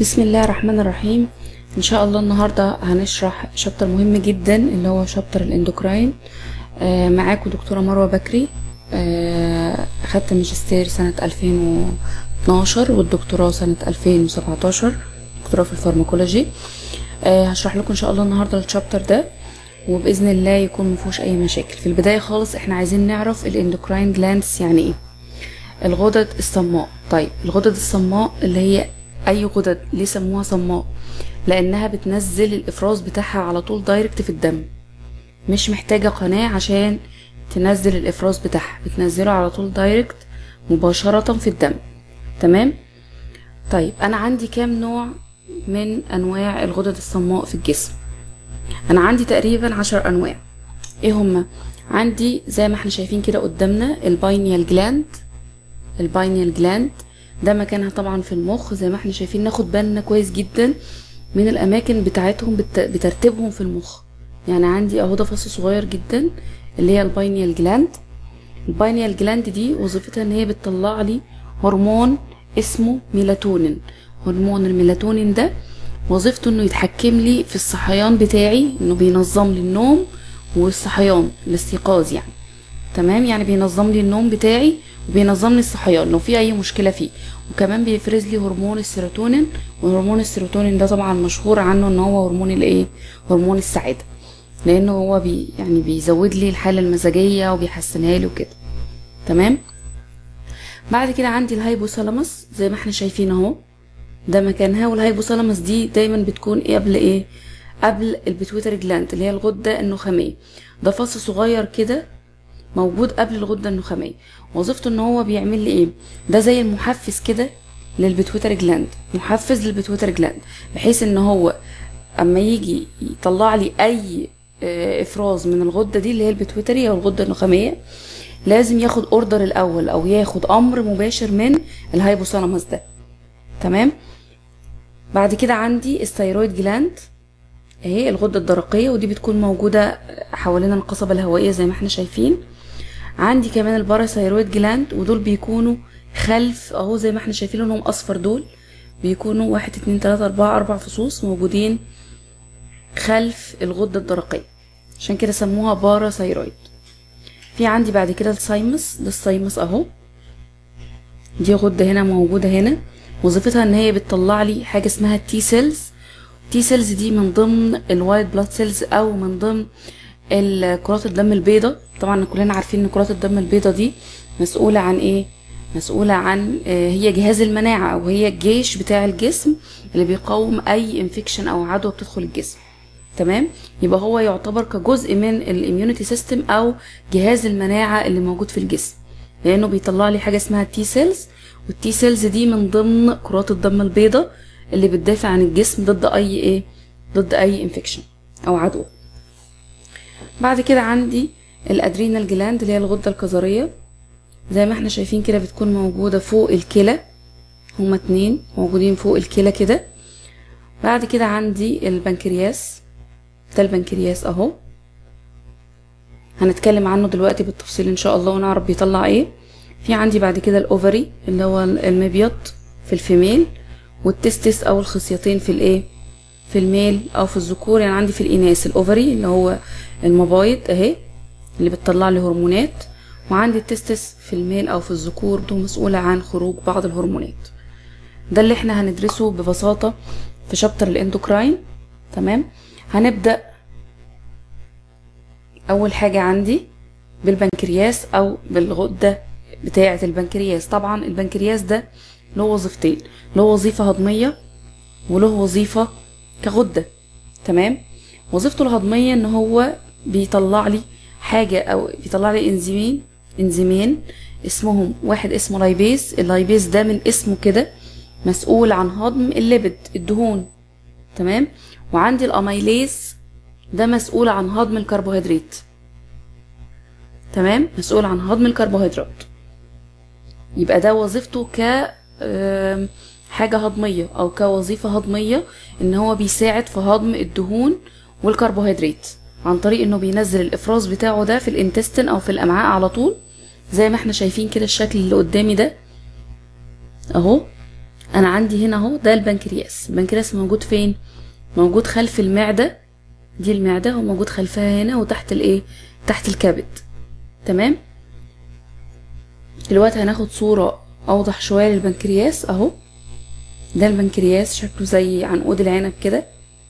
بسم الله الرحمن الرحيم ان شاء الله النهارده هنشرح شابتر مهم جدا اللي هو شابتر الاندوكراين آه معاكم دكتوره مروه بكري آه اخدت الماجستير سنه 2012 والدكتوراه سنه 2017 دكتوراه في الفارماكولوجي آه هشرح لكم ان شاء الله النهارده الشابتر ده وباذن الله يكون مفيهوش اي مشاكل في البدايه خالص احنا عايزين نعرف الاندوكراين جلاندز يعني ايه الغدد الصماء طيب الغدد الصماء اللي هي اي غدد ليه سموها صماء لانها بتنزل الافراز بتاعها على طول دايركت في الدم مش محتاجه قناه عشان تنزل الافراز بتاعها بتنزله على طول دايركت مباشره في الدم تمام طيب انا عندي كام نوع من انواع الغدد الصماء في الجسم انا عندي تقريبا عشر انواع ايه هما عندي زي ما احنا شايفين كده قدامنا الباينيال جلاند الباينيال جلاند ده مكانها طبعا في المخ زي ما احنا شايفين ناخد بالنا كويس جدا من الاماكن بتاعتهم بت- بترتيبهم في المخ يعني عندي اهو ده فص صغير جدا اللي هي الباينيال جلاند الباينيال جلاند دي وظيفتها ان هي بتطلع لي هرمون اسمه ميلاتونين هرمون الميلاتونين ده وظيفته انه يتحكم لي في الصحيان بتاعي انه بينظم لي النوم والصحيان الاستيقاظ يعني تمام يعني بينظم لي النوم بتاعي وبينظم لي الصحيان لو في اي مشكله فيه وكمان بيفرز لي هرمون السيروتونين وهرمون السيروتونين ده طبعا مشهور عنه ان هو هرمون الايه هرمون السعاده لانه هو بي يعني بيزود لي الحاله المزاجيه وبيحسنها لي وكده تمام بعد كده عندي الهايبوثالاموس زي ما احنا شايفين اهو ده مكانها والهايبوثالاموس دي دايما بتكون ايه قبل ايه قبل البيتويتري جلاند اللي هي الغده النخاميه ده فص صغير كده موجود قبل الغده النخاميه وظيفته ان هو بيعمل لي ايه ده زي المحفز كده للبيتويتري جلاند محفز للبيتويتري جلاند بحيث ان هو اما يجي يطلع لي اي آه، افراز من الغده دي اللي هي البيتويتري او الغده النخاميه لازم ياخد اوردر الاول او ياخد امر مباشر من الهايبوثالاموس ده تمام بعد كده عندي الثيرويد جلاند اهي الغده الدرقيه ودي بتكون موجوده حوالين القصبه الهوائيه زي ما احنا شايفين عندي كمان الباراثيرويد جلاند ودول بيكونوا خلف اهو زي ما احنا شايفين لونهم اصفر دول بيكونوا واحد اتنين تلاتة اربعة اربع فصوص موجودين خلف الغدة الدرقية عشان كده سموها باراثيرويد في عندي بعد كده السايمس ده السايمس اهو دي غدة هنا موجودة هنا وظيفتها ان هي بتطلع لي حاجة اسمها التي سيلز التي سيلز دي من ضمن الوايت بلاد سيلز او من ضمن ال- كرات الدم البيضاء طبعا كلنا عارفين ان كرات الدم البيضاء دي مسؤولة عن ايه مسؤولة عن آه، هي جهاز المناعة او هي الجيش بتاع الجسم اللي بيقاوم اي انفكشن او عدوى بتدخل الجسم تمام يبقى هو يعتبر كجزء من الاميونيتي سيستم او جهاز المناعة اللي موجود في الجسم لانه بيطلع لي حاجة اسمها تي سيلز والتي سيلز دي من ضمن كرات الدم البيضاء اللي بتدافع عن الجسم ضد اي ايه ضد اي انفكشن او عدوى بعد كده عندي الادرينال جلاند اللي هي الغده الكظريه زي ما احنا شايفين كده بتكون موجوده فوق الكلى هما اتنين موجودين فوق الكلى كده بعد كده عندي البنكرياس ده البنكرياس اهو هنتكلم عنه دلوقتي بالتفصيل ان شاء الله ونعرف بيطلع ايه في عندي بعد كده الاوفري اللي هو المبيض في الفيميل والتستس او الخصيتين في الايه في الميل او في الذكور يعني عندي في الاناث الاوفري اللي هو المبايض اهي اللي بتطلع لي هرمونات وعندي التستس في الميل او في الذكور دول مسؤولة عن خروج بعض الهرمونات ده اللي احنا هندرسه ببساطة في شابتر الاندوكراين تمام هنبدأ اول حاجة عندي بالبنكرياس او بالغدة بتاعة البنكرياس طبعا البنكرياس ده له وظيفتين له وظيفة هضمية وله وظيفة كغدة تمام وظيفته الهضمية ان هو بيطلع لي حاجة او بيطلع لي انزيمين انزيمين اسمهم واحد اسمه لايبيز اللايبيز ده من اسمه كده مسؤول عن هضم الليبد الدهون تمام وعندي الاميليز ده مسؤول عن هضم الكربوهيدرات تمام مسؤول عن هضم الكربوهيدرات يبقى ده وظيفته ك آم، حاجة هضمية أو كوظيفة هضمية إن هو بيساعد في هضم الدهون والكربوهيدرات عن طريق إنه بينزل الإفراز بتاعه ده في الانتستين أو في الأمعاء على طول زي ما احنا شايفين كده الشكل اللي قدامي ده أهو انا عندي هنا اهو ده البنكرياس البنكرياس موجود فين موجود خلف المعده دي المعده وموجود خلفها هنا وتحت الايه تحت الكبد تمام دلوقتي هناخد صوره اوضح شويه للبنكرياس اهو ده البنكرياس شكله زي عنقود العنب كده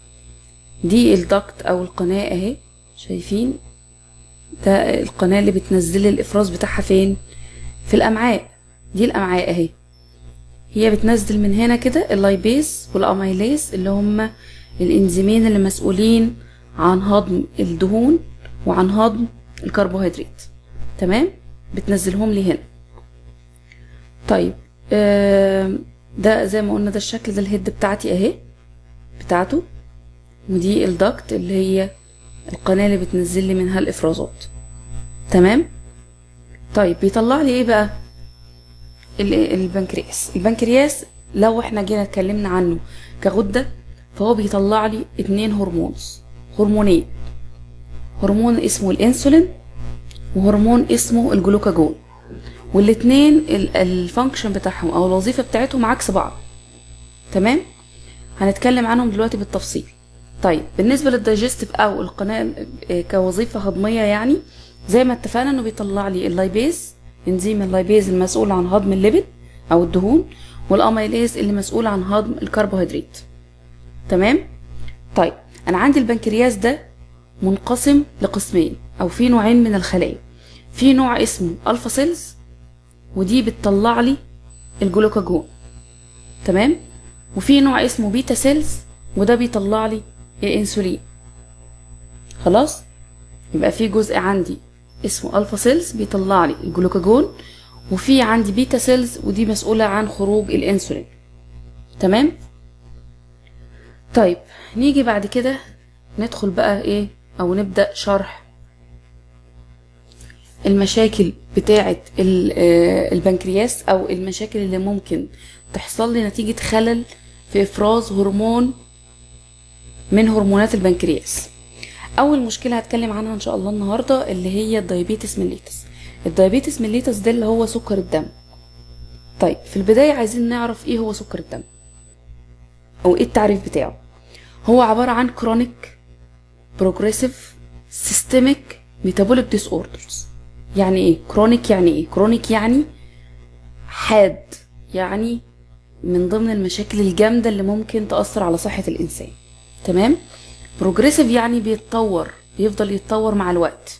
دي الدكت او القناه اهي شايفين ده القناه اللي بتنزل الافراز بتاعها فين في الامعاء دي الامعاء اهي هي بتنزل من هنا كده اللايبيز والاميليز اللي هما الانزيمين اللي مسؤولين عن هضم الدهون وعن هضم الكربوهيدرات تمام بتنزلهم لي هنا طيب آه ده زي ما قلنا ده الشكل ده الهيد بتاعتي اهي بتاعته ودي الدكت اللي هي القناة اللي بتنزل لي منها الافرازات تمام طيب بيطلع لي ايه بقى البنكرياس البنكرياس لو احنا جينا اتكلمنا عنه كغدة فهو بيطلع لي اتنين هرمونز هرمونين هرمون اسمه الانسولين وهرمون اسمه الجلوكاجون والاتنين الفانكشن بتاعهم او الوظيفة بتاعتهم عكس بعض تمام هنتكلم عنهم دلوقتي بالتفصيل طيب بالنسبة للدايجستيف او القناة كوظيفة هضمية يعني زي ما اتفقنا انه بيطلع لي اللايبيز انزيم اللايبيز المسؤول عن هضم الليبيد او الدهون والاميليز اللي مسؤول عن هضم الكربوهيدرات تمام طيب انا عندي البنكرياس ده منقسم لقسمين او في نوعين من الخلايا في نوع اسمه الفا سيلز ودي بتطلع لي الجلوكاجون تمام وفي نوع اسمه بيتا سيلز وده بيطلع لي الانسولين خلاص يبقى في جزء عندي اسمه الفا سيلز بيطلع لي الجلوكاجون وفي عندي بيتا سيلز ودي مسؤولة عن خروج الانسولين تمام طيب نيجي بعد كده ندخل بقى ايه او نبدأ شرح المشاكل بتاعة البنكرياس او المشاكل اللي ممكن تحصل لي نتيجة خلل في افراز هرمون من هرمونات البنكرياس اول مشكله هتكلم عنها ان شاء الله النهارده اللي هي الدايابيتس ميليتس الدايابيتس ميليتس ده اللي هو سكر الدم طيب في البدايه عايزين نعرف ايه هو سكر الدم او ايه التعريف بتاعه هو عباره عن كرونيك بروجريسيف سيستميك ميتابوليك ديس اوردرز يعني ايه كرونيك يعني ايه كرونيك يعني حاد يعني من ضمن المشاكل الجامده اللي ممكن تاثر على صحه الانسان تمام بروجريسيف يعني بيتطور بيفضل يتطور مع الوقت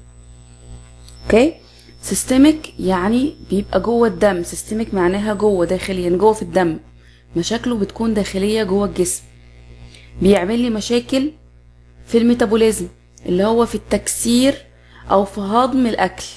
اوكي سيستميك يعني بيبقى جوه الدم سيستميك معناها جوه داخليا جوه في الدم مشاكله بتكون داخليه جوه الجسم بيعمل لي مشاكل في الميتابوليزم اللي هو في التكسير او في هضم الاكل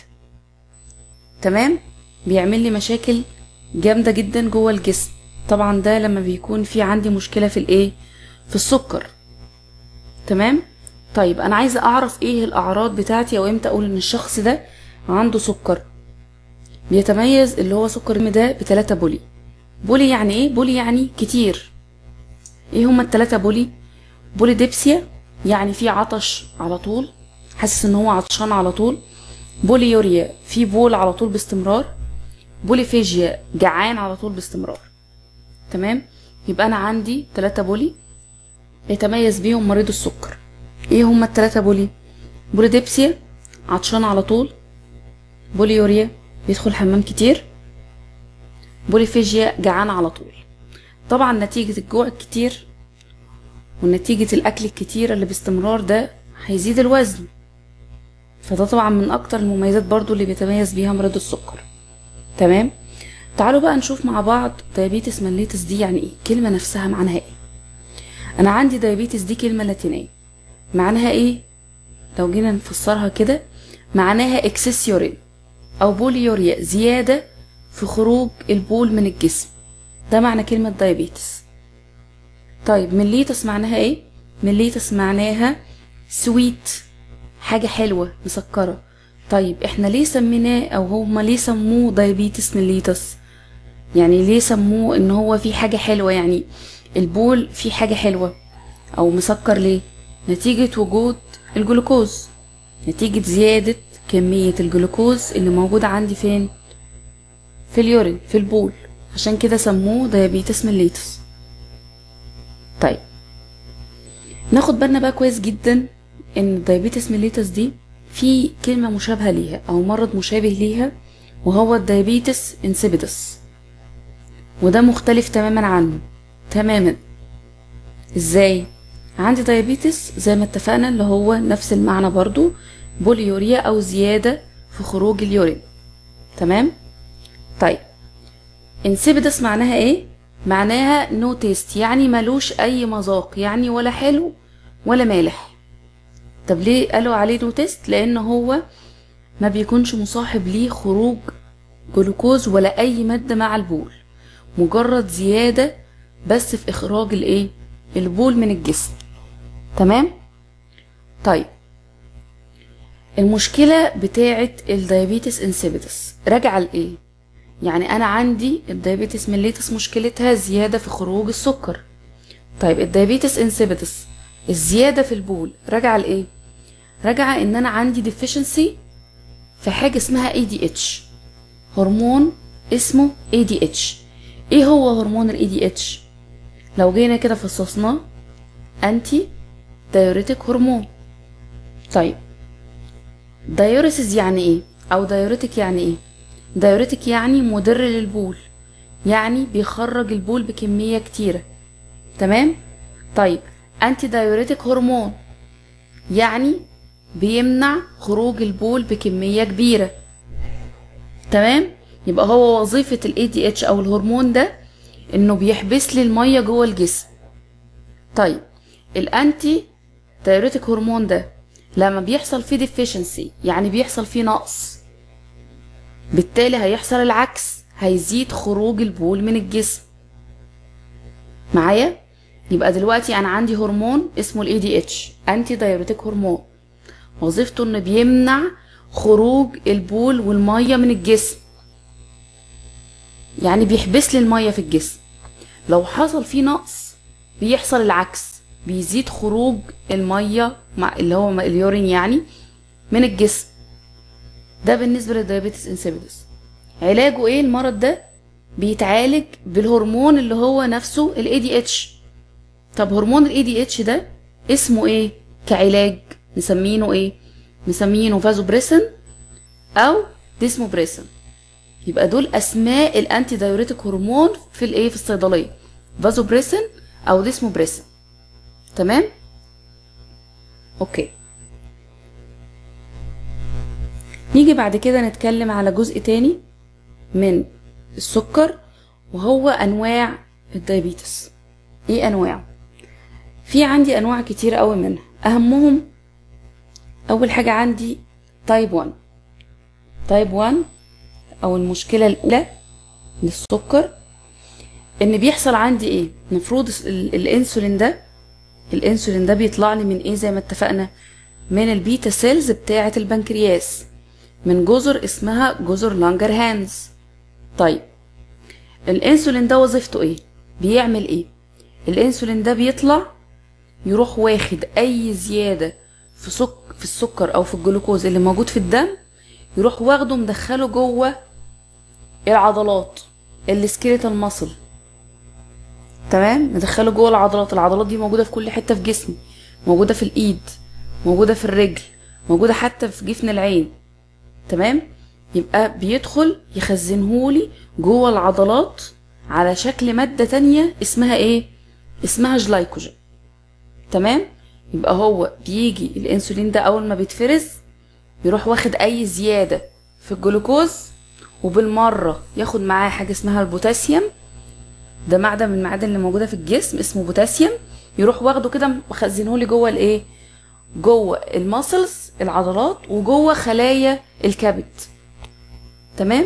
تمام بيعمل لي مشاكل جامده جدا جوه الجسم طبعا ده لما بيكون في عندي مشكله في الايه في السكر تمام طيب انا عايزه اعرف ايه الاعراض بتاعتي او امتى اقول ان الشخص ده عنده سكر بيتميز اللي هو سكر الدم ده بتلاتة بولي بولي يعني ايه بولي يعني كتير ايه هما التلاتة بولي بولي ديبسيا يعني في عطش على طول حاسس ان هو عطشان على طول بولي يوريا في بول على طول باستمرار بولي فيجيا جعان على طول باستمرار تمام يبقى انا عندي تلاتة بولي يتميز بيهم مريض السكر ايه هما التلاتة بولي بوليديبسيا عطشان على طول بوليوريا بيدخل حمام كتير بوليفيجيا جعان على طول طبعا نتيجة الجوع الكتير ونتيجة الأكل الكتير اللي باستمرار ده هيزيد الوزن فده طبعا من أكتر المميزات برضو اللي بيتميز بيها مريض السكر تمام تعالوا بقى نشوف مع بعض دايابيتس ميليتس دي يعني ايه كلمة نفسها معناها ايه انا عندي دايابيتس دي كلمه لاتينيه معناها ايه لو جينا نفسرها كده معناها اكسس يورين او بوليوريا زياده في خروج البول من الجسم ده معنى كلمه دايابيتس طيب مليتس معناها ايه مليتس معناها سويت حاجه حلوه مسكره طيب احنا ليه سميناه او هما ليه سموه دايابيتس مليتس يعني ليه سموه ان هو في حاجه حلوه يعني البول فيه حاجة حلوة أو مسكر ليه؟ نتيجة وجود الجلوكوز نتيجة زيادة كمية الجلوكوز اللي موجودة عندي فين؟ في اليورين في البول عشان كده سموه ديابيتس ميليتس طيب ناخد بالنا بقى كويس جدا ان الديابيتس ميليتس دي في كلمة مشابهة ليها او مرض مشابه ليها وهو الديابيتس انسيبيدس وده مختلف تماما عنه تماما ازاي عندي ديابيتس زي ما اتفقنا اللي هو نفس المعنى برضو بوليوريا او زيادة في خروج اليورين تمام طيب انسيبيدس معناها ايه معناها نو تيست يعني ملوش اي مذاق يعني ولا حلو ولا مالح طب ليه قالوا عليه نو تيست لان هو ما بيكونش مصاحب ليه خروج جلوكوز ولا اي ماده مع البول مجرد زياده بس في اخراج الايه البول من الجسم تمام طيب المشكله بتاعه الدايابيتس انسيبيتس راجعه لايه يعني انا عندي الدايابيتس ميليتس مشكلتها زياده في خروج السكر طيب الدايابيتس انسيبيتس الزياده في البول راجعه لايه راجعه ان انا عندي ديفيشنسي في حاجه اسمها ADH هرمون اسمه ADH ايه هو هرمون ال ADH لو جينا كده فصصناه انتي دايوريتك هرمون طيب دايوريسيس يعني ايه او دايوريتك يعني ايه دايوريتك يعني مضر للبول يعني بيخرج البول بكمية كتيرة تمام طيب انتي دايوريتك هرمون يعني بيمنع خروج البول بكمية كبيرة تمام يبقى هو وظيفة ال ADH او الهرمون ده انه بيحبس لي المية جوه الجسم طيب الانتي دايوريتك هرمون ده لما بيحصل فيه deficiency يعني بيحصل فيه نقص بالتالي هيحصل العكس هيزيد خروج البول من الجسم معايا يبقى دلوقتي انا عندي هرمون اسمه ال ADH انتي دايوريتك هرمون وظيفته انه بيمنع خروج البول والميه من الجسم يعني بيحبس لي الميه في الجسم لو حصل فيه نقص بيحصل العكس بيزيد خروج الميه مع اللي هو اليورين يعني من الجسم ده بالنسبه للديابيتس انسيبيدس علاجه ايه المرض ده بيتعالج بالهرمون اللي هو نفسه ال ADH طب هرمون ال ADH ده اسمه ايه كعلاج مسمينه ايه مسمينه فازوبريسن او ديسموبريسن يبقى دول اسماء الانتي دايوريتك هرمون في الايه في الصيدليه فازوبريسن او ديسموبريسن تمام اوكي نيجي بعد كده نتكلم على جزء تاني من السكر وهو انواع الدايابيتس ايه انواعه في عندي انواع كتير قوي منها اهمهم اول حاجه عندي تايب 1 تايب 1 او المشكله الاولى للسكر ان بيحصل عندي ايه المفروض الانسولين ده الانسولين ده بيطلع لي من ايه زي ما اتفقنا من البيتا سيلز بتاعه البنكرياس من جزر اسمها جزر لانجر هانز طيب الانسولين ده وظيفته ايه بيعمل ايه الانسولين ده بيطلع يروح واخد اي زياده في سك في السكر او في الجلوكوز اللي موجود في الدم يروح واخده مدخله جوه العضلات السكيليتال ماسل تمام ندخله جوه العضلات العضلات دي موجوده في كل حته في جسمي موجوده في الايد موجوده في الرجل موجوده حتى في جفن العين تمام يبقى بيدخل يخزنهولي جوه العضلات على شكل ماده تانية اسمها ايه اسمها جلايكوجين تمام يبقى هو بيجي الانسولين ده اول ما بيتفرز بيروح واخد اي زياده في الجلوكوز وبالمره ياخد معاه حاجه اسمها البوتاسيوم ده معدن من المعادن اللي موجوده في الجسم اسمه بوتاسيوم يروح واخده كده مخزنه لي جوه الايه جوه الماسلز العضلات وجوه خلايا الكبد تمام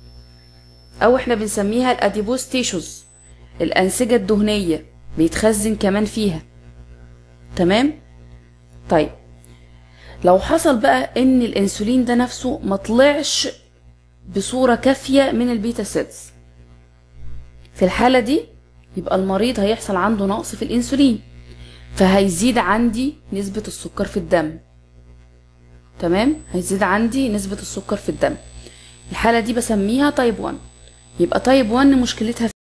او احنا بنسميها الاديبوز تيشوز الانسجه الدهنيه بيتخزن كمان فيها تمام طيب لو حصل بقى ان الانسولين ده نفسه ما طلعش بصوره كافيه من البيتا سيلز في الحاله دي يبقى المريض هيحصل عنده نقص في الانسولين فهيزيد عندي نسبه السكر في الدم تمام هيزيد عندي نسبه السكر في الدم الحاله دي بسميها تايب 1 يبقى تايب 1 مشكلتها